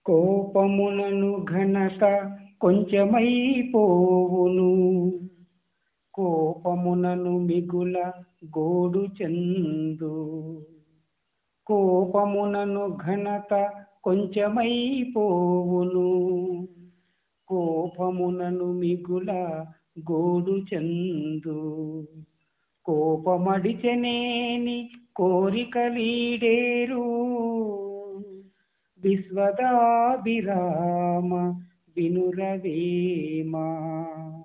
కోపమునను ఘనత కొంచెమైపోవును కోపమునను మిగుల గోడు చెందు కోపమునను ఘనత కొంచెమైపోవును కోపమునను మిగుల గోడు చెందు కోపమడిచనేని కోరికలీడేరు విశ్వదాభిరామ వినురవేమా